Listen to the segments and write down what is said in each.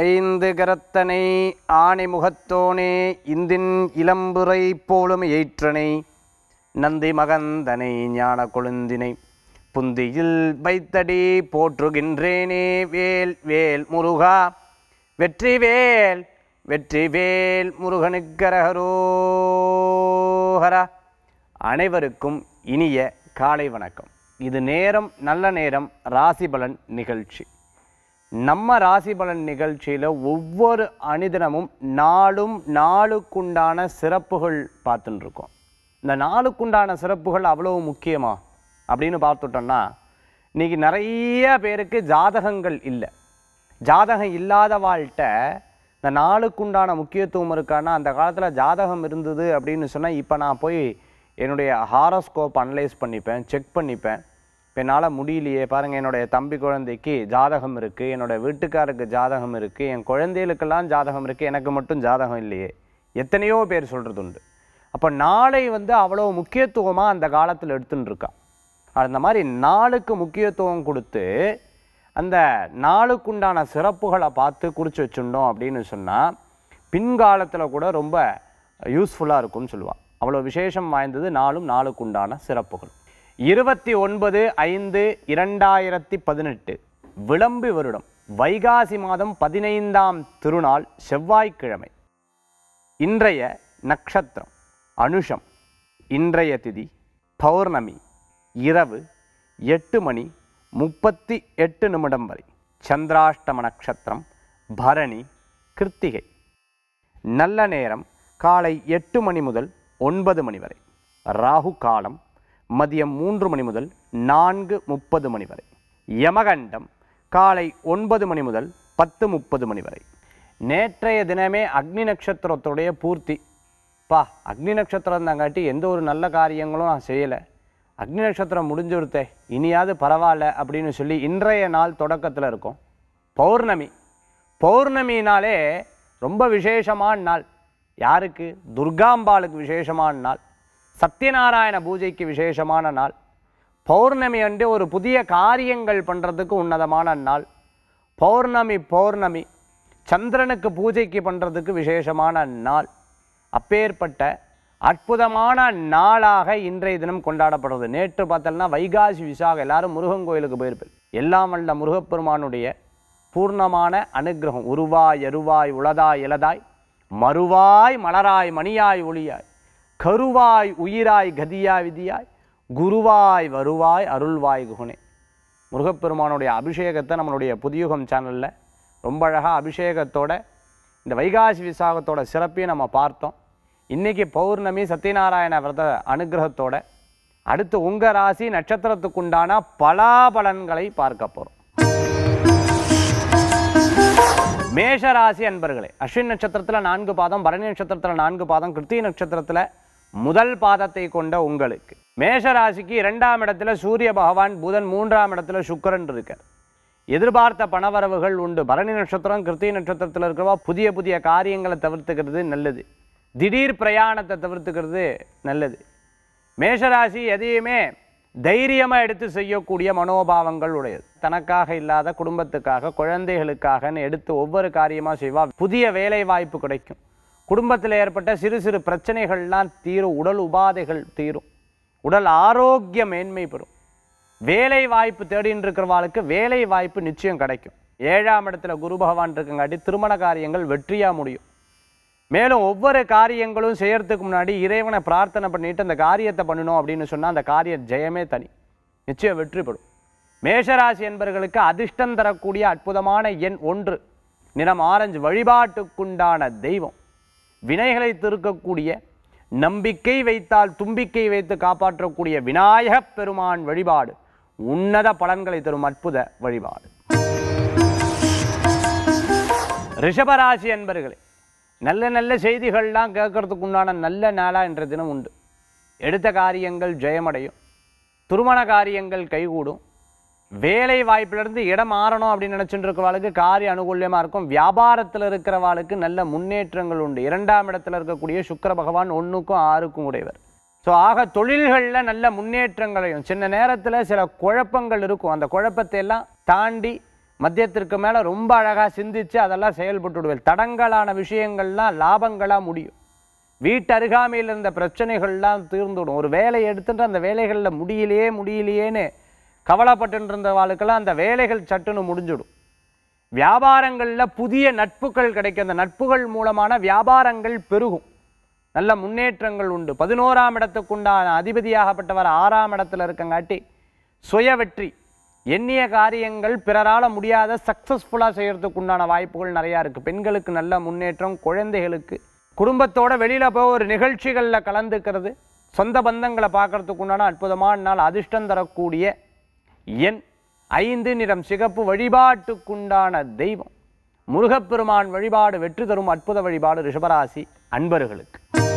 ஐந்து கரத்தனை ஆணை முகத்தோனே இந்தின் இளம்புரை போலும் ஏற்றனை நந்தி மகந்தனை ஞான கொழுந்தினை புந்தியில் வைத்தடி போற்றுகின்றேனே வேல் வேல் முருகா வெற்றி வேல் வெற்றி வேல் முருகனுக்கரகரோஹரா அனைவருக்கும் இனிய காலை வணக்கம் இது நேரம் நல்ல நேரம் ராசி பலன் நிகழ்ச்சி நம்ம ராசி பலன் நிகழ்ச்சியில் ஒவ்வொரு அணிதினமும் நாளும் நாளுக்குண்டான சிறப்புகள் பார்த்துட்டு இருக்கோம் இந்த நாளுக்குண்டான சிறப்புகள் அவ்வளவு முக்கியமா அப்படின்னு பார்த்துட்டோம்னா இன்னைக்கு நிறைய பேருக்கு ஜாதகங்கள் இல்லை ஜாதகம் இல்லாத வாழ்கிட்ட இந்த நாளுக்குண்டான முக்கியத்துவம் இருக்கான்னா அந்த காலத்தில் ஜாதகம் இருந்தது அப்படின்னு சொன்னால் இப்போ நான் போய் என்னுடைய ஹாரோஸ்கோப் அனலைஸ் பண்ணிப்பேன் செக் பண்ணிப்பேன் இப்போ என்னால் முடியலையே பாருங்கள் என்னுடைய தம்பி குழந்தைக்கு ஜாதகம் இருக்குது என்னோட வீட்டுக்காருக்கு ஜாதகம் இருக்குது என் குழந்தைகளுக்கெல்லாம் ஜாதகம் இருக்குது எனக்கு மட்டும் ஜாதகம் இல்லையே எத்தனையோ பேர் சொல்கிறது உண்டு அப்போ நாளை வந்து அவ்வளோ முக்கியத்துவமாக அந்த காலத்தில் எடுத்துன்னு இருக்கா அந்த மாதிரி நாளுக்கு முக்கியத்துவம் கொடுத்து அந்த நாளுக்குண்டான சிறப்புகளை பார்த்து குறித்து வச்சுட்டோம் அப்படின்னு சொன்னால் பின்காலத்தில் கூட ரொம்ப யூஸ்ஃபுல்லாக இருக்கும்னு சொல்லுவாள் அவ்வளோ விசேஷம் வாய்ந்தது நாளும் நாளுக்குண்டான சிறப்புகள் இருபத்தி ஒன்பது ஐந்து இரண்டாயிரத்தி பதினெட்டு விளம்பி வருடம் வைகாசி மாதம் பதினைந்தாம் திருநாள் செவ்வாய்க்கிழமை இன்றைய நட்சத்திரம் அனுஷம் இன்றைய திதி பௌர்ணமி இரவு எட்டு மணி முப்பத்தி எட்டு நிமிடம் வரை சந்திராஷ்டம நட்சத்திரம் பரணி கிருத்திகை நல்ல நேரம் காலை எட்டு மணி முதல் ஒன்பது மணி வரை ராகு காலம் மதியம் மூன்று மணி முதல் நான்கு முப்பது மணி வரை யமகண்டம் காலை ஒன்பது மணி முதல் பத்து முப்பது மணி வரை நேற்றைய தினமே அக்னி நட்சத்திரத்துடைய பூர்த்தி பா அக்னி நட்சத்திரம் இருந்தாங்காட்டி எந்த ஒரு நல்ல காரியங்களும் நான் செய்யலை அக்னி நட்சத்திரம் முடிஞ்சுடுத்தே இனியாவது பரவாயில்ல அப்படின்னு சொல்லி இன்றைய நாள் தொடக்கத்தில் இருக்கும் பௌர்ணமி பௌர்ணமினாலே ரொம்ப விசேஷமான நாள் யாருக்கு துர்காம்பாளுக்கு விசேஷமான நாள் சத்யநாராயண பூஜைக்கு விசேஷமான நாள் பௌர்ணமி அன்று ஒரு புதிய காரியங்கள் பண்ணுறதுக்கு உன்னதமான நாள் பௌர்ணமி பௌர்ணமி சந்திரனுக்கு பூஜைக்கு பண்ணுறதுக்கு விசேஷமான நாள் அப்பேற்பட்ட அற்புதமான நாளாக இன்றைய தினம் கொண்டாடப்படுறது நேற்று பார்த்தோம்னா வைகாசி விசாகம் எல்லாரும் முருகன் கோயிலுக்கு போயிருப்பேன் எல்லாம் வல்ல முருகப்பெருமானுடைய பூர்ணமான அனுக்கிரகம் உருவாய் அருவாய் உளதாய் இலதாய் மறுவாய் மலராய் மணியாய் ஒளியாய் கருவாய் உயிராய் கதியாய் விதியாய் குருவாய் வருவாய் அருள்வாய் குகுனே முருகப்பெருமானுடைய அபிஷேகத்தை நம்மளுடைய புதியுகம் சேனலில் ரொம்ப அழகாக அபிஷேகத்தோட இந்த வைகாசி விசாகத்தோட சிறப்பையும் நம்ம பார்த்தோம் இன்றைக்கி பௌர்ணமி சத்யநாராயண விரத அனுகிரகத்தோட அடுத்து உங்கள் ராசி நட்சத்திரத்துக்குண்டான பலாபலன்களை பார்க்க போகிறோம் மேஷ ராசி அன்பர்களே அஸ்வின் நட்சத்திரத்தில் நான்கு பாதம் பரணி நட்சத்திரத்தில் நான்கு பாதம் கிருத்திகை நட்சத்திரத்தில் முதல் பாதத்தை கொண்ட உங்களுக்கு மேஷ ராசிக்கு இரண்டாம் இடத்துல சூரிய பகவான் புதன் மூன்றாம் இடத்துல சுக்கிரன் இருக்கார் எதிர்பார்த்த பணவரவுகள் உண்டு பரணி நட்சத்திரம் கிருத்திகை நட்சத்திரத்தில் இருக்கிறவா புதிய புதிய காரியங்களை தவிர்த்துக்கிறது நல்லது திடீர் பிரயாணத்தை தவிர்த்துக்கிறது நல்லது மேஷராசி எதையுமே தைரியமாக எடுத்து செய்யக்கூடிய மனோபாவங்கள் உடையது தனக்காக இல்லாத குடும்பத்துக்காக குழந்தைகளுக்காகன்னு எடுத்து ஒவ்வொரு காரியமாக செய்வா புதிய வேலை வாய்ப்பு கிடைக்கும் குடும்பத்தில் ஏற்பட்ட சிறு சிறு பிரச்சனைகள்லாம் தீரும் உடல் உபாதைகள் தீரும் உடல் ஆரோக்கிய மேன்மை பெறும் வேலை வாய்ப்பு தேடின்னு இருக்கிறவாளுக்கு வேலை வாய்ப்பு நிச்சயம் கிடைக்கும் ஏழாம் இடத்துல குரு பகவான் இருக்கங்காட்டி திருமண காரியங்கள் வெற்றியாக முடியும் மேலும் ஒவ்வொரு காரியங்களும் செய்யறதுக்கு முன்னாடி இறைவனை பிரார்த்தனை பண்ணிட்டு அந்த காரியத்தை பண்ணணும் அப்படின்னு சொன்னால் அந்த காரிய ஜெயமே தனி நிச்சயம் வெற்றி பெறும் மேஷராசி என்பவர்களுக்கு அதிர்ஷ்டம் தரக்கூடிய அற்புதமான எண் ஒன்று நிறம் ஆரஞ்சு வழிபாட்டுக்குண்டான தெய்வம் வினைகளை திருக்கக்கூடிய நம்பிக்கை வைத்தால் தும்பிக்கை வைத்து காப்பாற்றக்கூடிய விநாயகப் பெருமான் வழிபாடு உன்னத பலன்களை தரும் அற்புத வழிபாடு ரிஷபராசி என்பர்களே நல்ல நல்ல செய்திகள்லாம் கேட்கறதுக்கு உண்டான நல்ல நாளாக இன்ற தினம் உண்டு எடுத்த காரியங்கள் ஜெயமடையும் திருமண காரியங்கள் கைகூடும் வேலை வாய்ப்பிலிருந்து இடம் மாறணும் அப்படின்னு நினச்சிட்டு இருக்கிறவாளுக்கு காரிய அனுகூல்யமாக இருக்கும் வியாபாரத்தில் இருக்கிறவாளுக்கு நல்ல முன்னேற்றங்கள் உண்டு இரண்டாம் இடத்துல இருக்கக்கூடிய சுக்கிர பகவான் ஒன்றுக்கும் ஆறுக்கும் உடையவர் ஸோ ஆக தொழில்களில் நல்ல முன்னேற்றங்களையும் சின்ன நேரத்தில் சில குழப்பங்கள் இருக்கும் அந்த குழப்பத்தை எல்லாம் தாண்டி மத்தியத்திற்கு மேலே ரொம்ப அழகாக சிந்திச்சு அதெல்லாம் செயல்பட்டுடுவேன் தடங்கலான விஷயங்கள்லாம் லாபங்களாக முடியும் வீட்டு அருகாமையில் இருந்த பிரச்சனைகள்லாம் தீர்ந்துடும் ஒரு வேலையை எடுத்துட்டு அந்த வேலைகளில் முடியலையே முடியலையேன்னு கவலைப்பட்டு இருந்தவாளுக்கெல்லாம் அந்த வேலைகள் சட்டுன்னு முடிஞ்சிடும் வியாபாரங்களில் புதிய நட்புகள் கிடைக்கும் அந்த நட்புகள் மூலமான வியாபாரங்கள் பெருகும் நல்ல முன்னேற்றங்கள் உண்டு பதினோராம் இடத்துக்குண்டான அதிபதியாகப்பட்டவர் ஆறாம் இடத்துல இருக்கங்காட்டி சுய வெற்றி எண்ணிய காரியங்கள் பிறரால முடியாத சக்ஸஸ்ஃபுல்லாக செய்யறதுக்கு உண்டான வாய்ப்புகள் நிறையா இருக்குது பெண்களுக்கு நல்ல முன்னேற்றம் குழந்தைகளுக்கு குடும்பத்தோட வெளியில் போய் ஒரு நிகழ்ச்சிகளில் கலந்துக்கிறது சொந்த பந்தங்களை பார்க்கறதுக்கு உண்டான அற்புதமான நாள் அதிர்ஷ்டம் தரக்கூடிய எண் ஐந்து நிறம் சிகப்பு வழிபாட்டுக்குண்டான தெய்வம் முருகப்பெருமான் வழிபாடு வெற்றி தரும் அற்புத வழிபாடு ரிஷபராசி அன்பர்களுக்கு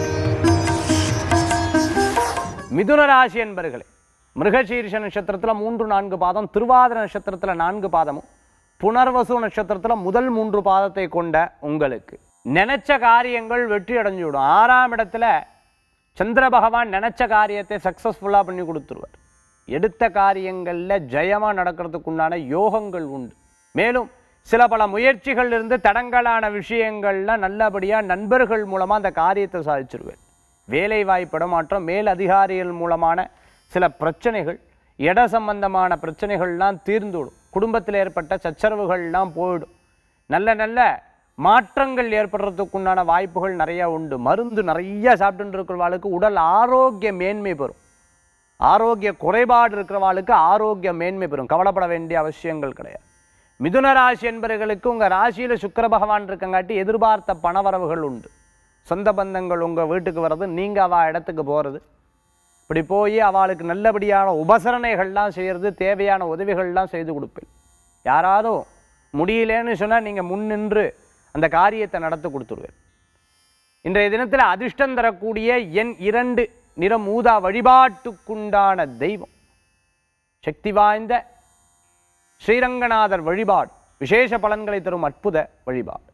மிதுன ராசி அன்பர்களே மிருகசீரிஷ நட்சத்திரத்தில் மூன்று நான்கு பாதம் திருவாதிர நட்சத்திரத்தில் நான்கு பாதமும் புனர்வசு நட்சத்திரத்தில் முதல் மூன்று பாதத்தை கொண்ட உங்களுக்கு நினைச்ச காரியங்கள் வெற்றி அடைஞ்சுவிடும் ஆறாம் இடத்துல சந்திர பகவான் நினைச்ச காரியத்தை சக்ஸஸ்ஃபுல்லாக பண்ணி கொடுத்துருவார் எடுத்த காரியங்களில் ஜெயமாக நடக்கிறதுக்கு உண்டான யோகங்கள் உண்டு மேலும் சில பல முயற்சிகள் இருந்து தடங்கலான விஷயங்கள்ல நல்லபடியாக நண்பர்கள் மூலமாக அந்த காரியத்தை சாதிச்சிருவேன் வேலை வாய்ப்பு இடமாற்றம் மேல் அதிகாரிகள் மூலமான சில பிரச்சனைகள் இட சம்பந்தமான பிரச்சனைகள்லாம் தீர்ந்துவிடும் குடும்பத்தில் ஏற்பட்ட சச்சரவுகள்லாம் போயிடும் நல்ல நல்ல மாற்றங்கள் ஏற்படுறதுக்குண்டான வாய்ப்புகள் நிறைய உண்டு மருந்து நிறைய சாப்பிட்டுட்டு இருக்கிறவாளுக்கு உடல் ஆரோக்கிய மேன்மை பெறும் ஆரோக்கிய குறைபாடு இருக்கிறவாளுக்கு ஆரோக்கிய மேன்மை பெறும் கவலைப்பட வேண்டிய அவசியங்கள் கிடையாது மிதுன ராசி என்பவர்களுக்கு உங்கள் ராசியில் சுக்கிர பகவான் இருக்கங்காட்டி எதிர்பார்த்த பணவரவுகள் உண்டு சொந்த பந்தங்கள் உங்கள் வீட்டுக்கு வர்றது நீங்கள் அவள் இடத்துக்கு போகிறது இப்படி போய் அவளுக்கு நல்லபடியான உபசரணைகள்லாம் செய்கிறது தேவையான உதவிகள்லாம் செய்து கொடுப்பேன் யாராவது முடியலேன்னு சொன்னால் நீங்கள் முன் நின்று அந்த காரியத்தை நடத்தி கொடுத்துருவேன் இன்றைய தினத்தில் அதிர்ஷ்டம் தரக்கூடிய எண் இரண்டு நிறம் ஊதா வழிபாட்டுக்குண்டான தெய்வம் சக்தி வாய்ந்த ஸ்ரீரங்கநாதர் வழிபாடு விசேஷ பலன்களை தரும் அற்புத வழிபாடு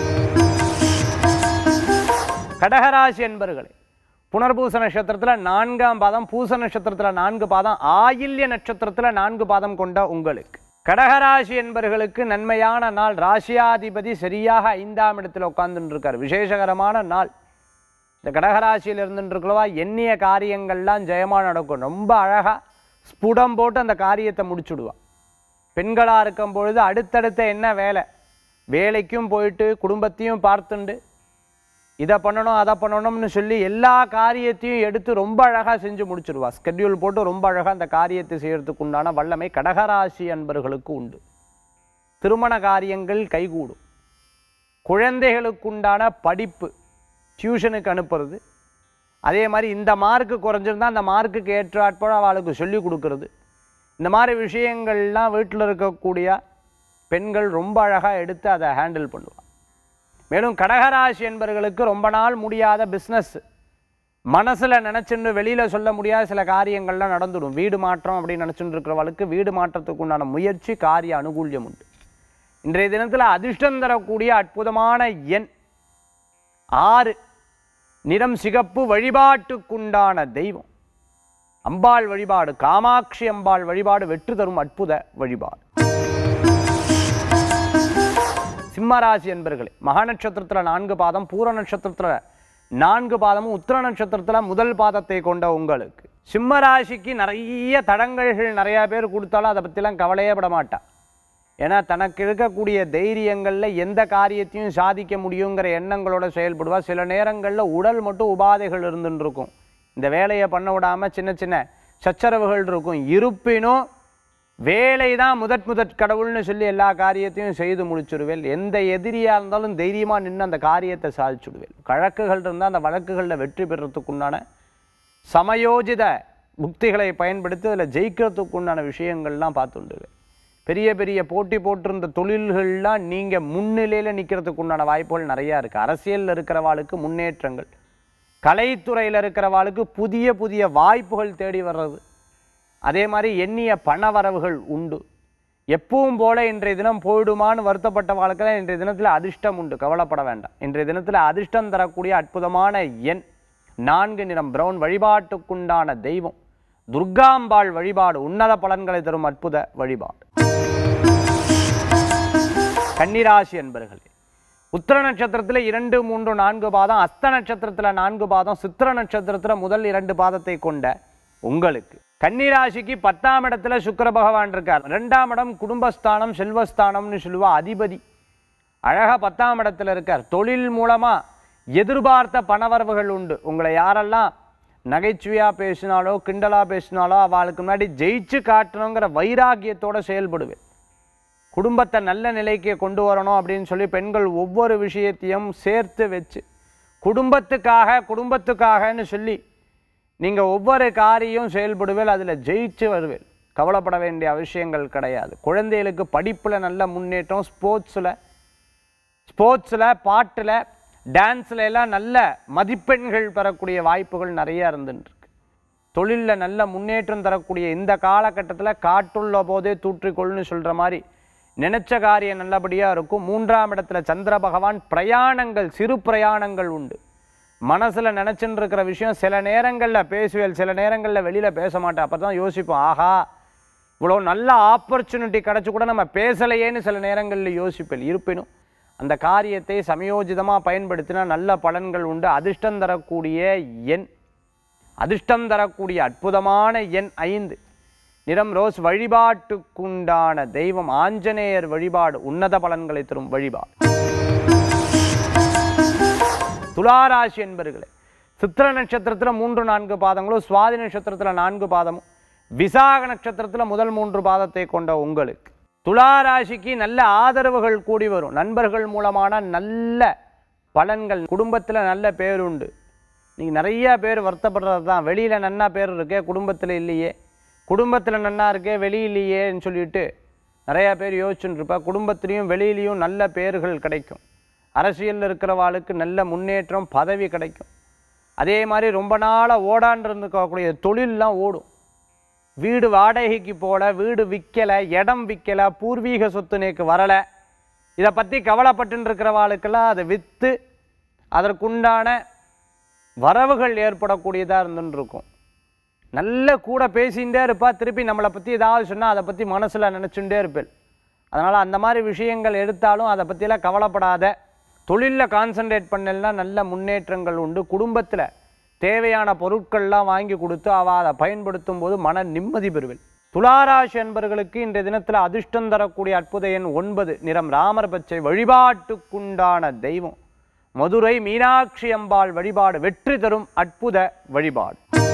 கடகராசி என்பர்களே புனர்பூச நட்சத்திரத்தில் நான்காம் பாதம் பூச நட்சத்திரத்தில் நான்கு பாதம் ஆயில்ய நட்சத்திரத்தில் நான்கு பாதம் கொண்ட உங்களுக்கு கடகராசி என்பர்களுக்கு நன்மையான நாள் ராசியாதிபதி சரியாக ஐந்தாம் இடத்தில் உட்கார்ந்துட்டு இருக்கார் விசேஷகரமான நாள் இந்த கடகராசியில் இருந்துட்டு இருக்கிறவா எண்ணிய காரியங்கள்லாம் ஜெயமாக நடக்கும் ரொம்ப அழகாக ஸ்புடம் போட்டு அந்த காரியத்தை முடிச்சுடுவா பெண்களாக இருக்கும் பொழுது அடுத்தடுத்த என்ன வேலை வேலைக்கும் போயிட்டு குடும்பத்தையும் பார்த்துண்டு இதை பண்ணணும் அதை பண்ணணும்னு சொல்லி எல்லா காரியத்தையும் எடுத்து ரொம்ப அழகாக செஞ்சு முடிச்சிடுவா ஸ்கெட்யூல் போட்டு ரொம்ப அழகாக அந்த காரியத்தை செய்யறதுக்கு உண்டான வல்லமை கடகராசி அன்பர்களுக்கு உண்டு திருமண காரியங்கள் கைகூடும் குழந்தைகளுக்குண்டான படிப்பு டியூஷனுக்கு அனுப்புறது அதே மாதிரி இந்த மார்க்கு குறைஞ்சிருந்தா அந்த மார்க்குக்கு ஏற்றாற்போல் அவளுக்கு சொல்லி கொடுக்கறது இந்த மாதிரி விஷயங்கள்லாம் வீட்டில் இருக்கக்கூடிய பெண்கள் ரொம்ப அழகாக எடுத்து அதை ஹேண்டில் பண்ணுவாள் மேலும் கடகராசி என்பவர்களுக்கு ரொம்ப நாள் முடியாத பிஸ்னஸ் மனசில் நினச்சின்னு வெளியில் சொல்ல முடியாத சில காரியங்கள்லாம் நடந்துடும் வீடு மாற்றம் அப்படின்னு நினச்சிட்டு இருக்கிறவளுக்கு வீடு மாற்றத்துக்கு உண்டான முயற்சி காரிய அனுகூல்யம் உண்டு இன்றைய தினத்தில் அதிர்ஷ்டம் தரக்கூடிய அற்புதமான எண் ஆறு நிறம் சிகப்பு வழிபாட்டுக்குண்டான தெய்வம் அம்பாள் வழிபாடு காமாட்சி அம்பாள் வழிபாடு வெற்றி தரும் அற்புத வழிபாடு சிம்மராசி என்பர்களே மகா நட்சத்திரத்தில் நான்கு பாதம் பூர நட்சத்திரத்தில் நான்கு பாதமும் உத்திர நட்சத்திரத்தில் முதல் பாதத்தை கொண்ட உங்களுக்கு சிம்ம ராசிக்கு நிறைய தடங்கல்கள் நிறையா பேர் கொடுத்தாலும் அதை பற்றிலாம் கவலையே பட மாட்டா ஏன்னா தனக்கு இருக்கக்கூடிய தைரியங்களில் எந்த காரியத்தையும் சாதிக்க முடியுங்கிற எண்ணங்களோட செயல்படுவா சில நேரங்களில் உடல் மட்டும் உபாதைகள் இருந்துன்னு இருக்கும் இந்த வேலையை பண்ண விடாமல் சின்ன சின்ன சச்சரவுகள் இருக்கும் இருப்பினும் வேலை தான் முதற் முதற் கடவுள்னு சொல்லி எல்லா காரியத்தையும் செய்து முடிச்சுடுவேன் எந்த எதிரியாக இருந்தாலும் தைரியமாக நின்று அந்த காரியத்தை சாதிச்சுடுவேன் வழக்குகள் இருந்தால் அந்த வழக்குகளில் வெற்றி பெறத்துக்குண்டான சமயோஜித புக்திகளை பயன்படுத்தி அதில் ஜெயிக்கிறதுக்கு உண்டான விஷயங்கள்லாம் பார்த்துண்டுவேன் பெரிய பெரிய போட்டி போட்டிருந்த தொழில்கள்லாம் நீங்கள் முன்னிலையில் நிற்கிறதுக்கு உண்டான வாய்ப்புகள் நிறையா இருக்குது அரசியலில் இருக்கிறவாளுக்கு முன்னேற்றங்கள் கலைத்துறையில் இருக்கிறவாளுக்கு புதிய புதிய வாய்ப்புகள் தேடி வர்றது அதே மாதிரி எண்ணிய பண வரவுகள் உண்டு எப்பவும் போல இன்றைய தினம் போயிடுமான்னு வருத்தப்பட்ட வாழ்க்கை இன்றைய தினத்தில் அதிர்ஷ்டம் உண்டு கவலைப்பட வேண்டாம் இன்றைய தினத்தில் அதிர்ஷ்டம் தரக்கூடிய அற்புதமான எண் நான்கு நிறம் பிரவுன் வழிபாட்டுக்குண்டான தெய்வம் துர்காம்பாள் வழிபாடு உன்னத பலன்களை தரும் அற்புத வழிபாடு கன்னிராசி என்பர்களே உத்திர நட்சத்திரத்தில் இரண்டு மூன்று நான்கு பாதம் அஸ்த நட்சத்திரத்தில் நான்கு பாதம் சித்திர நட்சத்திரத்தில் முதல் இரண்டு பாதத்தை கொண்ட உங்களுக்கு கன்னிராசிக்கு பத்தாம் இடத்துல சுக்கிர பகவான் இருக்கார் ரெண்டாம் இடம் குடும்பஸ்தானம் செல்வஸ்தானம்னு சொல்லுவா அதிபதி அழகா பத்தாம் இடத்துல இருக்கார் தொழில் மூலமா எதிர்பார்த்த பணவரவுகள் உண்டு உங்களை யாரெல்லாம் நகைச்சுவையா பேசினாலோ கிண்டலா பேசினாலோ அவளுக்கு முன்னாடி ஜெயிச்சு காட்டணுங்கிற வைராக்கியத்தோட செயல்படுவேன் குடும்பத்தை நல்ல நிலைக்கு கொண்டு வரணும் அப்படின்னு சொல்லி பெண்கள் ஒவ்வொரு விஷயத்தையும் சேர்த்து வச்சு குடும்பத்துக்காக குடும்பத்துக்காகன்னு சொல்லி நீங்கள் ஒவ்வொரு காரியம் செயல்படுவேல் அதில் ஜெயிச்சு வருவேல் கவலைப்பட வேண்டிய அவசியங்கள் கிடையாது குழந்தைகளுக்கு படிப்பில் நல்ல முன்னேற்றம் ஸ்போர்ட்ஸில் ஸ்போர்ட்ஸில் பாட்டில் டான்ஸில் எல்லாம் நல்ல மதிப்பெண்கள் பெறக்கூடிய வாய்ப்புகள் நிறைய இருந்துருக்கு தொழிலில் நல்ல முன்னேற்றம் தரக்கூடிய இந்த காலகட்டத்தில் காட்டுள்ள போதே தூற்றிக்கொள்னு சொல்கிற மாதிரி நினைச்ச காரியம் நல்லபடியாக இருக்கும் மூன்றாம் இடத்துல சந்திர பகவான் பிரயாணங்கள் சிறு பிரயாணங்கள் உண்டு மனசில் நினச்சின்னு இருக்கிற விஷயம் சில நேரங்களில் பேசுவேல் சில நேரங்களில் வெளியில் பேச மாட்டேன் அப்போ தான் யோசிப்போம் ஆஹா இவ்வளோ நல்ல ஆப்பர்ச்சுனிட்டி கிடச்சி கூட நம்ம பேசலையேன்னு சில நேரங்களில் யோசிப்பேன் இருப்பினும் அந்த காரியத்தை சமயோஜிதமாக பயன்படுத்தினா நல்ல பலன்கள் உண்டு அதிர்ஷ்டம் தரக்கூடிய எண் அதிர்ஷ்டம் தரக்கூடிய அற்புதமான எண் ஐந்து நிறம் ரோஸ் வழிபாட்டுக்குண்டான தெய்வம் ஆஞ்சநேயர் வழிபாடு உன்னத பலன்களை தரும் வழிபாடு துளாராசி என்பர்களே சித்திர நட்சத்திரத்தில் மூன்று நான்கு பாதங்களும் சுவாதி நட்சத்திரத்தில் நான்கு பாதமும் விசாக நட்சத்திரத்தில் முதல் மூன்று பாதத்தை கொண்ட உங்களுக்கு துளாராசிக்கு நல்ல ஆதரவுகள் கூடி வரும் நண்பர்கள் மூலமான நல்ல பலன்கள் குடும்பத்தில் நல்ல பேருண்டு நீங்கள் நிறைய பேர் வருத்தப்படுறது தான் வெளியில் நன்னா பேர் இருக்கே குடும்பத்தில் இல்லையே குடும்பத்தில் நன்னா இருக்கே வெளியிலேயேன்னு சொல்லிட்டு நிறையா பேர் யோசிச்சுட்டு இருப்பா குடும்பத்திலையும் வெளியிலையும் நல்ல பேர்கள் கிடைக்கும் அரசியலில் இருக்கிறவாளுக்கு நல்ல முன்னேற்றம் பதவி கிடைக்கும் அதே மாதிரி ரொம்ப நாளாக ஓடாண்டு இருந்துக்கக்கூடிய தொழிலெலாம் ஓடும் வீடு வாடகைக்கு போல வீடு விற்கலை இடம் விற்கலை பூர்வீக சொத்து நேக்கு வரலை இதை பற்றி கவலைப்பட்டு இருக்கிறவாளுக்கெல்லாம் அதை விற்று அதற்குண்டான வரவுகள் ஏற்படக்கூடியதாக இருந்துன்னு இருக்கும் நல்ல கூட பேசிகிட்டே இருப்பா திருப்பி நம்மளை பற்றி ஏதாவது சொன்னால் அதை பற்றி மனசில் நினச்சுட்டே இருப்பேன் அதனால் அந்த மாதிரி விஷயங்கள் எடுத்தாலும் அதை பற்றியெல்லாம் கவலைப்படாத தொழிலில் கான்சன்ட்ரேட் பண்ணலன்னா நல்ல முன்னேற்றங்கள் உண்டு குடும்பத்தில் தேவையான பொருட்கள்லாம் வாங்கி கொடுத்து அவள் அதை பயன்படுத்தும் போது மன நிம்மதி பெறுவேன் துளாராசி என்பவர்களுக்கு இன்றைய தினத்தில் அதிர்ஷ்டம் தரக்கூடிய அற்புத எண் ஒன்பது நிறம் ராமர் பச்சை வழிபாட்டுக்குண்டான தெய்வம் மதுரை மீனாட்சி அம்பாள் வழிபாடு வெற்றி தரும் அற்புத வழிபாடு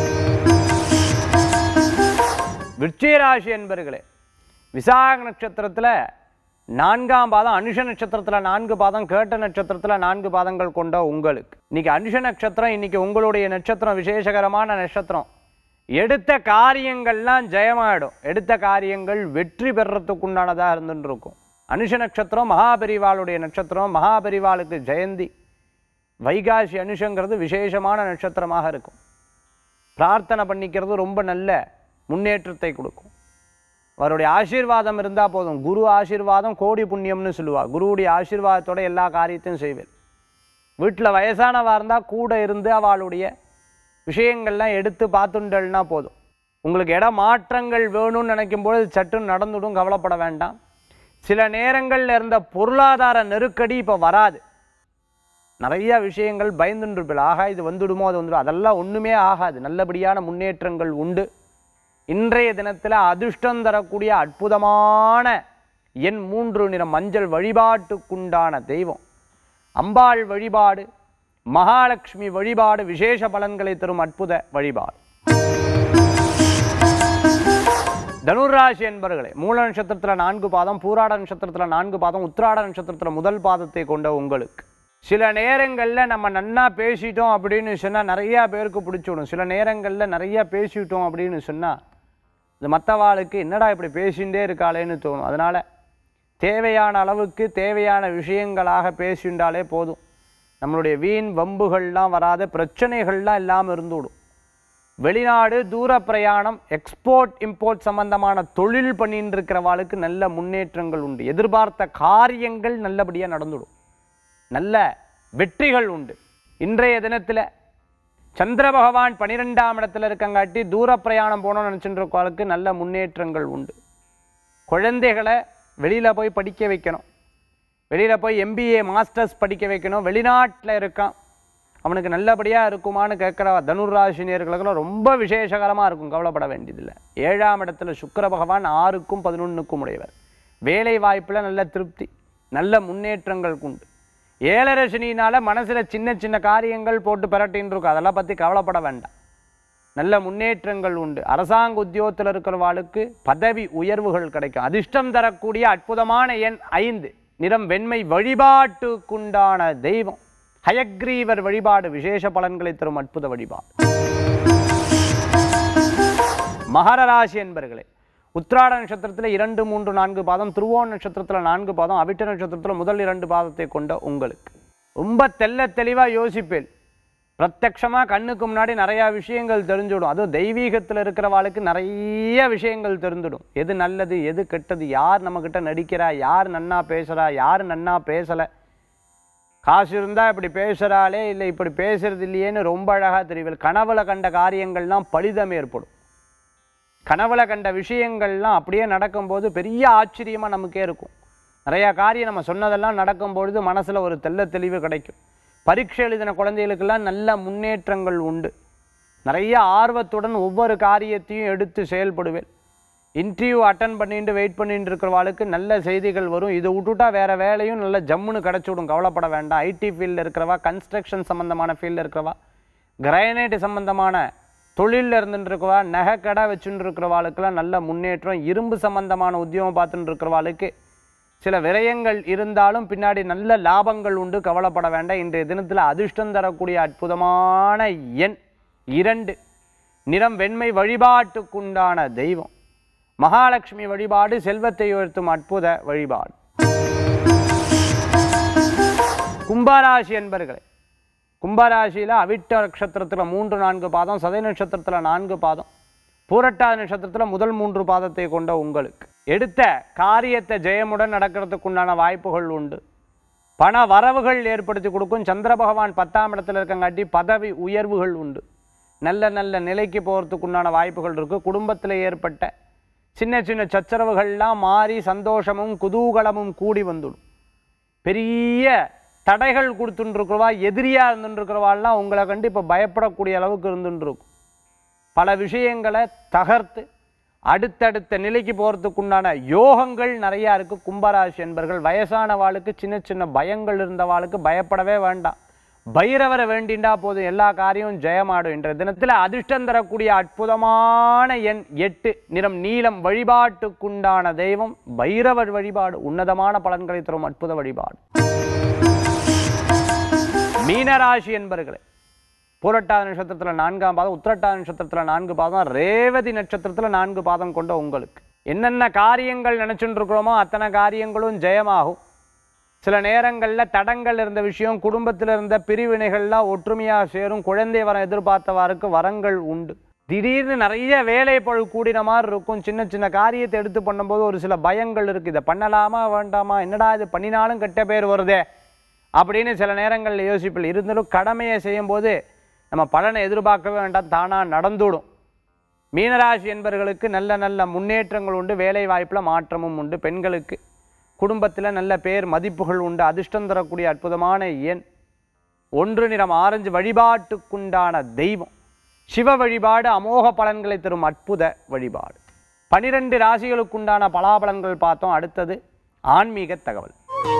விருச்சிகராசி என்பர்களே விசாக நட்சத்திரத்தில் நான்காம் பாதம் அனுஷ நட்சத்திரத்தில் நான்கு பாதம் கேட்ட நட்சத்திரத்தில் நான்கு பாதங்கள் கொண்ட உங்களுக்கு இன்னைக்கு அனுஷ நட்சத்திரம் இன்னைக்கு உங்களுடைய நட்சத்திரம் விசேஷகரமான நட்சத்திரம் எடுத்த காரியங்கள்லாம் ஜெயமாயிடும் எடுத்த காரியங்கள் வெற்றி பெறத்துக்குண்டானதாக இருந்துட்டு இருக்கும் அனுஷ நட்சத்திரம் மகாபெரிவாளுடைய நட்சத்திரம் மகாபெரிவாளுக்கு ஜெயந்தி வைகாசி அனுஷங்கிறது விசேஷமான நட்சத்திரமாக இருக்கும் பிரார்த்தனை பண்ணிக்கிறது ரொம்ப நல்ல முன்னேற்றத்தை கொடுக்கும் அவருடைய ஆசீர்வாதம் இருந்தால் போதும் குரு ஆசீர்வாதம் கோடி புண்ணியம்னு சொல்லுவா குருவுடைய ஆசீர்வாதத்தோட எல்லா காரியத்தையும் செய்வேன் வீட்டில் வயசானவா இருந்தால் கூட இருந்து அவளுடைய விஷயங்கள்லாம் எடுத்து பார்த்துண்டல்னா போதும் உங்களுக்கு இட மாற்றங்கள் வேணும்னு நினைக்கும் பொழுது சட்டுன்னு நடந்துடும் கவலைப்பட வேண்டாம் சில நேரங்களில் இருந்த பொருளாதார நெருக்கடி இப்போ வராது நிறைய விஷயங்கள் பயந்துட்டு இருப்பில் ஆகா இது வந்துடுமோ அது வந்துடும் அதெல்லாம் ஒன்றுமே ஆகாது நல்லபடியான முன்னேற்றங்கள் உண்டு இன்றைய தினத்தில் அதிர்ஷ்டம் தரக்கூடிய அற்புதமான எண் மூன்று நிற மஞ்சள் வழிபாட்டுக்குண்டான தெய்வம் அம்பாள் வழிபாடு மகாலட்சுமி வழிபாடு விசேஷ பலன்களை தரும் அற்புத வழிபாடு தனுராசி என்பர்களே மூல நட்சத்திரத்தில் நான்கு பாதம் பூராட நட்சத்திரத்தில் நான்கு பாதம் உத்திராட நட்சத்திரத்தில் முதல் பாதத்தை கொண்ட உங்களுக்கு சில நேரங்களில் நம்ம நன்னா பேசிட்டோம் அப்படின்னு சொன்னால் நிறையா பேருக்கு பிடிச்சிடும் சில நேரங்களில் நிறையா பேசிட்டோம் அப்படின்னு சொன்னால் இந்த மற்றவாளுக்கு என்னடா இப்படி பேசிகிட்டே இருக்காளேன்னு தோணும் அதனால் தேவையான அளவுக்கு தேவையான விஷயங்களாக பேசிண்டாலே போதும் நம்மளுடைய வீண் வம்புகள்லாம் வராத பிரச்சனைகள்லாம் இல்லாமல் இருந்துவிடும் வெளிநாடு தூர பிரயாணம் எக்ஸ்போர்ட் இம்போர்ட் சம்பந்தமான தொழில் பண்ணிட்டு இருக்கிறவாளுக்கு நல்ல முன்னேற்றங்கள் உண்டு எதிர்பார்த்த காரியங்கள் நல்லபடியாக நடந்துடும் நல்ல வெற்றிகள் உண்டு இன்றைய தினத்தில் சந்திர பகவான் பனிரெண்டாம் இடத்துல இருக்கங்காட்டி தூர பிரயாணம் போகணும்னு நினச்சிட்டு இருக்கவளுக்கு நல்ல முன்னேற்றங்கள் உண்டு குழந்தைகளை வெளியில் போய் படிக்க வைக்கணும் வெளியில் போய் எம்பிஏ மாஸ்டர்ஸ் படிக்க வைக்கணும் வெளிநாட்டில் இருக்கான் அவனுக்கு நல்லபடியாக இருக்குமான்னு கேட்குற தனுராசினியர்களுக்கெல்லாம் ரொம்ப விசேஷகரமாக இருக்கும் கவலைப்பட வேண்டியதில்லை ஏழாம் இடத்துல சுக்கிர பகவான் ஆறுக்கும் பதினொன்றுக்கும் உடையவர் வேலை வாய்ப்பில் நல்ல திருப்தி நல்ல முன்னேற்றங்கள் உண்டு ஏழரை சனியினால மனசில் சின்ன சின்ன காரியங்கள் போட்டு பிரட்டின்னு இருக்கும் அதெல்லாம் பற்றி கவலைப்பட வேண்டாம் நல்ல முன்னேற்றங்கள் உண்டு அரசாங்க உத்தியோகத்தில் இருக்கிறவாளுக்கு பதவி உயர்வுகள் கிடைக்கும் அதிர்ஷ்டம் தரக்கூடிய அற்புதமான எண் ஐந்து நிறம் வெண்மை வழிபாட்டுக்குண்டான தெய்வம் ஹயக்ரீவர் வழிபாடு விசேஷ பலன்களை தரும் அற்புத வழிபாடு மகர ராசி என்பர்களே உத்திராட நட்சத்திரத்தில் இரண்டு மூன்று நான்கு பாதம் திருவோண நட்சத்திரத்தில் நான்கு பாதம் அவிட்ட நட்சத்திரத்தில் முதல் இரண்டு பாதத்தை கொண்ட உங்களுக்கு ரொம்ப தெல்ல தெளிவாக யோசிப்பேன் பிரத்யக்ஷமாக கண்ணுக்கு முன்னாடி நிறையா விஷயங்கள் தெரிஞ்சுடும் அதுவும் தெய்வீகத்தில் இருக்கிறவாளுக்கு நிறைய விஷயங்கள் தெரிஞ்சிடும் எது நல்லது எது கெட்டது யார் நம்மக்கிட்ட நடிக்கிறா யார் நன்னா பேசுகிறா யார் நன்னா பேசலை காசு இருந்தால் இப்படி பேசுகிறாளே இல்லை இப்படி பேசுறது இல்லையேன்னு ரொம்ப அழகாக தெரியவில்லை கனவுல கண்ட காரியங்கள்லாம் பலிதம் ஏற்படும் கனவுல கண்ட விஷயங்கள்லாம் அப்படியே நடக்கும்போது பெரிய ஆச்சரியமாக நமக்கே இருக்கும் நிறையா காரியம் நம்ம சொன்னதெல்லாம் நடக்கும்பொழுது மனசில் ஒரு தெள்ள தெளிவு கிடைக்கும் பரீட்சை எழுதின குழந்தைகளுக்கெல்லாம் நல்ல முன்னேற்றங்கள் உண்டு நிறைய ஆர்வத்துடன் ஒவ்வொரு காரியத்தையும் எடுத்து செயல்படுவேன் இன்டர்வியூ அட்டன் பண்ணிட்டு வெயிட் பண்ணிட்டு இருக்கிறவாளுக்கு நல்ல செய்திகள் வரும் இதை விட்டுட்டா வேற வேலையும் நல்ல ஜம்முன்னு கிடச்சிவிடும் கவலைப்பட வேண்டாம் ஐடி ஃபீல்டில் இருக்கிறவா கன்ஸ்ட்ரக்ஷன் சம்மந்தமான ஃபீல்டில் இருக்கிறவா கிரைனைட் சம்மந்தமான தொழிலில் இருந்துட்டு இருக்கவா நகை கடை வச்சுட்டு இருக்கிறவாளுக்கெல்லாம் நல்ல முன்னேற்றம் இரும்பு சம்பந்தமான உத்தியோகம் பார்த்துட்டு இருக்கிறவாளுக்கு சில விரயங்கள் இருந்தாலும் பின்னாடி நல்ல லாபங்கள் உண்டு கவலைப்பட வேண்டாம் இன்றைய தினத்தில் அதிர்ஷ்டம் தரக்கூடிய அற்புதமான எண் இரண்டு நிறம் வெண்மை வழிபாட்டுக்குண்டான தெய்வம் மகாலட்சுமி வழிபாடு செல்வத்தை உயர்த்தும் அற்புத வழிபாடு கும்பராசி என்பர்களே கும்பராசியில் அவிட்ட நட்சத்திரத்தில் மூன்று நான்கு பாதம் சதை நட்சத்திரத்தில் நான்கு பாதம் பூரட்டாதி நட்சத்திரத்தில் முதல் மூன்று பாதத்தை கொண்ட உங்களுக்கு எடுத்த காரியத்தை ஜெயமுடன் நடக்கிறதுக்குண்டான வாய்ப்புகள் உண்டு பண வரவுகள் ஏற்படுத்தி கொடுக்கும் சந்திர பகவான் பத்தாம் இடத்துல இருக்கங்காட்டி பதவி உயர்வுகள் உண்டு நல்ல நல்ல நிலைக்கு போகிறதுக்குண்டான வாய்ப்புகள் இருக்குது குடும்பத்தில் ஏற்பட்ட சின்ன சின்ன சச்சரவுகள்லாம் மாறி சந்தோஷமும் குதூகலமும் கூடி வந்துடும் பெரிய தடைகள் கொடுத்துட்டுருக்கிறவா எதிரியாக இருந்துட்டுருக்கிறவாள்லாம் உங்களை கண்டு இப்போ பயப்படக்கூடிய அளவுக்கு இருந்துட்டுருக்கும் பல விஷயங்களை தகர்த்து அடுத்தடுத்த நிலைக்கு போகிறதுக்குண்டான யோகங்கள் நிறையா இருக்குது கும்பராசி என்பர்கள் வயசான வாளுக்கு சின்ன சின்ன பயங்கள் இருந்த வாளுக்கு பயப்படவே வேண்டாம் பைரவரை வேண்டிண்டா போதும் எல்லா காரியமும் ஜெயமாடும் என்ற தினத்தில் அதிர்ஷ்டம் தரக்கூடிய அற்புதமான எண் எட்டு நிறம் நீலம் வழிபாட்டுக்குண்டான தெய்வம் பைரவர் வழிபாடு உன்னதமான பலன்களை தரும் அற்புத வழிபாடு மீனராசி என்பர்களே பூரட்டாதி நட்சத்திரத்தில் நான்காம் பாதம் உத்திரட்டாதி நட்சத்திரத்தில் நான்கு பாதம் ரேவதி நட்சத்திரத்தில் நான்கு பாதம் கொண்ட உங்களுக்கு என்னென்ன காரியங்கள் நினச்சிட்டு இருக்கிறோமோ அத்தனை காரியங்களும் ஜெயமாகும் சில நேரங்களில் தடங்கள் இருந்த விஷயம் குடும்பத்தில் இருந்த பிரிவினைகள்லாம் ஒற்றுமையாக சேரும் குழந்தை வரம் எதிர்பார்த்தவாருக்கு வரங்கள் உண்டு திடீர்னு நிறைய வேலை பழு கூடின மாதிரி இருக்கும் சின்ன சின்ன காரியத்தை எடுத்து பண்ணும்போது ஒரு சில பயங்கள் இருக்குது இதை பண்ணலாமா வேண்டாமா என்னடா இது பண்ணினாலும் கெட்ட பேர் வருதே அப்படின்னு சில நேரங்களில் யோசிப்பில் இருந்தாலும் கடமையை செய்யும்போது நம்ம பலனை எதிர்பார்க்கவே வேண்டாம் தானாக நடந்துடும் மீனராசி என்பவர்களுக்கு நல்ல நல்ல முன்னேற்றங்கள் உண்டு வேலை வாய்ப்பில் மாற்றமும் உண்டு பெண்களுக்கு குடும்பத்தில் நல்ல பேர் மதிப்புகள் உண்டு அதிர்ஷ்டம் தரக்கூடிய அற்புதமான எண் ஒன்று நிறம் ஆரஞ்சு வழிபாட்டுக்குண்டான தெய்வம் சிவ வழிபாடு அமோக பலன்களை தரும் அற்புத வழிபாடு பனிரெண்டு ராசிகளுக்குண்டான பலாபலன்கள் பார்த்தோம் அடுத்தது ஆன்மீக தகவல்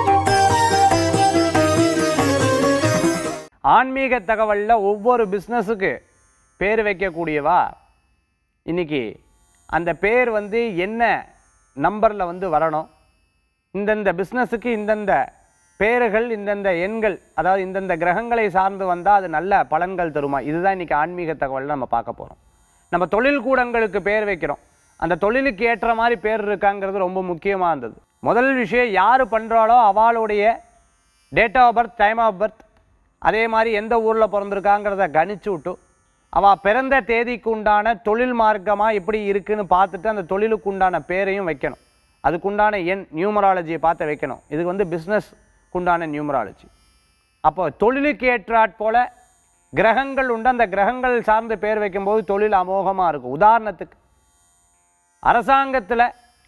ஆன்மீக தகவலில் ஒவ்வொரு பிஸ்னஸுக்கு பேர் வைக்கக்கூடியவா இன்னைக்கு அந்த பேர் வந்து என்ன நம்பரில் வந்து வரணும் இந்தந்த பிஸ்னஸுக்கு இந்தந்த பேர்கள் இந்தந்த எண்கள் அதாவது இந்தந்த கிரகங்களை சார்ந்து வந்தால் அது நல்ல பலன்கள் தருமா இதுதான் இன்னைக்கு ஆன்மீக தகவலில் நம்ம பார்க்க போகிறோம் நம்ம தொழில் கூடங்களுக்கு பேர் வைக்கிறோம் அந்த தொழிலுக்கு ஏற்ற மாதிரி பேர் இருக்காங்கிறது ரொம்ப முக்கியமாக இருந்தது முதல் விஷயம் யார் பண்ணுறாளோ அவளுடைய date of birth time of birth அதே மாதிரி எந்த ஊரில் பிறந்திருக்காங்கிறத கணிச்சு விட்டு அவள் பிறந்த தேதிக்கு உண்டான தொழில் மார்க்கமாக எப்படி இருக்குன்னு பார்த்துட்டு அந்த தொழிலுக்கு உண்டான பேரையும் வைக்கணும் அதுக்குண்டான எண் நியூமராலஜியை பார்த்து வைக்கணும் இதுக்கு வந்து பிஸ்னஸ் உண்டான நியூமராலஜி அப்போ தொழிலுக்கு ஏற்றாற் போல கிரகங்கள் உண்டு அந்த கிரகங்கள் சார்ந்து பேர் வைக்கும்போது தொழில் அமோகமாக இருக்கும் உதாரணத்துக்கு அரசாங்கத்தில்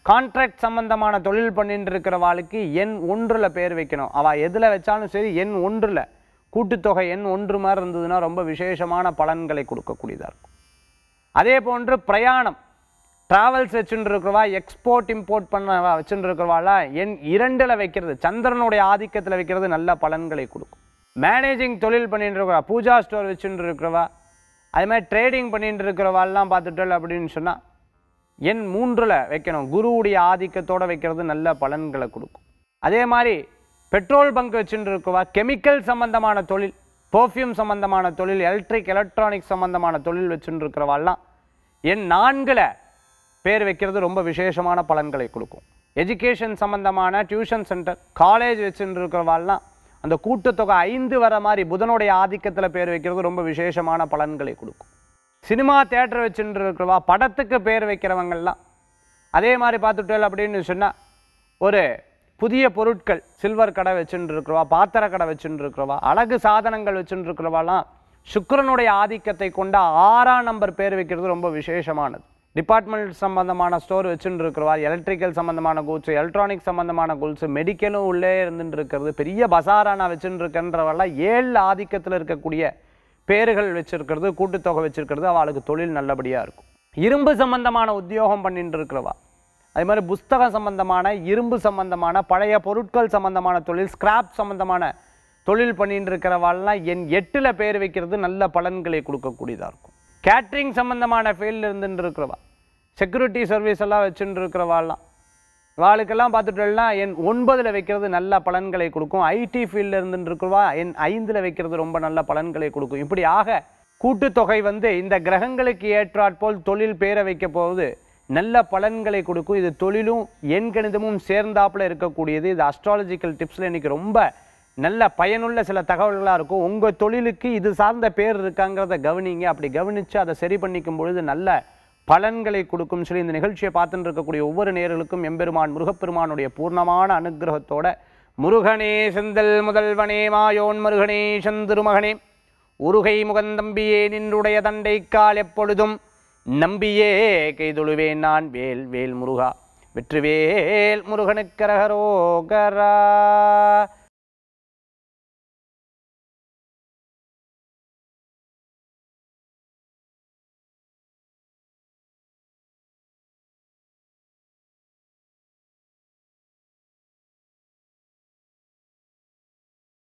கான்ட்ராக்ட் சம்பந்தமான தொழில் பண்ணிட்டு இருக்கிறவாளுக்கு எண் ஒன்றில் பேர் வைக்கணும் அவள் எதில் வச்சாலும் சரி எண் ஒன்றில் கூட்டுத்தொகை எண் ஒன்று மாதிரி இருந்ததுன்னா ரொம்ப விசேஷமான பலன்களை கொடுக்கக்கூடியதாக இருக்கும் அதே போன்று பிரயாணம் டிராவல்ஸ் வச்சுட்டு இருக்கிறவா எக்ஸ்போர்ட் இம்போர்ட் பண்ண வச்சுட்டு இருக்கிறவாலாம் எண் இரண்டில் வைக்கிறது சந்திரனுடைய ஆதிக்கத்தில் வைக்கிறது நல்ல பலன்களை கொடுக்கும் மேனேஜிங் தொழில் பண்ணிட்டு இருக்கிறவா பூஜா ஸ்டோர் வச்சுட்டு இருக்கிறவா அது மாதிரி ட்ரேடிங் பண்ணிட்டு இருக்கிறவாள்லாம் பார்த்துட்டோம் அப்படின்னு சொன்னால் எண் மூன்றில் வைக்கணும் குருவுடைய ஆதிக்கத்தோடு வைக்கிறது நல்ல பலன்களை கொடுக்கும் அதே மாதிரி பெட்ரோல் பங்க் வச்சுட்டு இருக்கவா கெமிக்கல் சம்பந்தமான தொழில் பெர்ஃப்யூம் சம்பந்தமான தொழில் எலக்ட்ரிக் எலக்ட்ரானிக் சம்பந்தமான தொழில் வச்சுட்டு இருக்கிறவாள்லாம் எண் நான்கில் பேர் வைக்கிறது ரொம்ப விசேஷமான பலன்களை கொடுக்கும் எஜுகேஷன் சம்பந்தமான டியூஷன் சென்டர் காலேஜ் வச்சுட்டு இருக்கிறவாள்லாம் அந்த கூட்டுத்தொகை ஐந்து வர மாதிரி புதனுடைய ஆதிக்கத்தில் பேர் வைக்கிறது ரொம்ப விசேஷமான பலன்களை கொடுக்கும் சினிமா தேட்டர் வச்சுட்டு இருக்கிறவா படத்துக்கு பேர் வைக்கிறவங்கெல்லாம் அதே மாதிரி பார்த்துட்டேன் அப்படின்னு சொன்னால் ஒரு புதிய பொருட்கள் சில்வர் கடை வச்சுட்டு இருக்கிறவா பாத்திர கடை வச்சுட்டு இருக்கிறவா அழகு சாதனங்கள் வச்சுட்டு இருக்கிறவாலாம் சுக்கிரனுடைய ஆதிக்கத்தை கொண்ட ஆறாம் நம்பர் பேர் வைக்கிறது ரொம்ப விசேஷமானது டிபார்ட்மெண்ட் சம்பந்தமான ஸ்டோர் வச்சுட்டு இருக்கிறவா எலக்ட்ரிக்கல் சம்பந்தமான கூட்ஸ் எலக்ட்ரானிக் சம்பந்தமான கூட்ஸ் மெடிக்கலும் உள்ளே இருந்துட்டு இருக்கிறது பெரிய பசாரானா வச்சுட்டு இருக்கன்றவெல்லாம் ஏழு ஆதிக்கத்தில் இருக்கக்கூடிய பேர்கள் வச்சிருக்கிறது கூட்டுத்தொகை வச்சிருக்கிறது அவளுக்கு தொழில் நல்லபடியாக இருக்கும் இரும்பு சம்பந்தமான உத்தியோகம் பண்ணிட்டு இருக்கிறவா அதே மாதிரி புஸ்தகம் சம்பந்தமான இரும்பு சம்பந்தமான பழைய பொருட்கள் சம்பந்தமான தொழில் ஸ்கிராப் சம்பந்தமான தொழில் பண்ணிட்டு இருக்கிறவாள்லாம் என் எட்டில் பேர் வைக்கிறது நல்ல பலன்களை கொடுக்கக்கூடியதாக இருக்கும் கேட்ரிங் சம்பந்தமான ஃபீல்டில் இருந்துட்டு இருக்கிறவா செக்யூரிட்டி சர்வீஸ் எல்லாம் வச்சுட்டு இருக்கிறவாள்லாம் வாளுக்கெல்லாம் பார்த்துட்டோம்னா என் ஒன்பதில் வைக்கிறது நல்ல பலன்களை கொடுக்கும் ஐடி ஃபீல்டில் இருந்துட்டு இருக்கிறவா என் ஐந்தில் வைக்கிறது ரொம்ப நல்ல பலன்களை கொடுக்கும் இப்படி ஆக கூட்டுத்தொகை வந்து இந்த கிரகங்களுக்கு ஏற்றாற்போல் தொழில் பேர வைக்க போகுது நல்ல பலன்களை கொடுக்கும் இது தொழிலும் எண் கணிதமும் சேர்ந்தாப்புல இருக்கக்கூடியது இது அஸ்ட்ராலஜிக்கல் டிப்ஸில் இன்னைக்கு ரொம்ப நல்ல பயனுள்ள சில தகவல்களாக இருக்கும் உங்கள் தொழிலுக்கு இது சார்ந்த பேர் இருக்காங்கிறத கவனிங்க அப்படி கவனித்து அதை சரி பண்ணிக்கும் பொழுது நல்ல பலன்களை கொடுக்கும் சொல்லி இந்த நிகழ்ச்சியை பார்த்துட்டு இருக்கக்கூடிய ஒவ்வொரு நேர்களுக்கும் எம்பெருமான் முருகப்பெருமானுடைய பூர்ணமான அனுக்கிரகத்தோட முருகனே செந்தல் முதல்வனே மாயோன் முருகனே சந்திருமகனே உருகை முகந்தம்பியே நின்றுடைய தண்டை கால் எப்பொழுதும் நம்பியே கைதொழுவேன் நான் வேல் வேல் முருகா வெற்றிவேல் முருகனுக்கரகரோகரா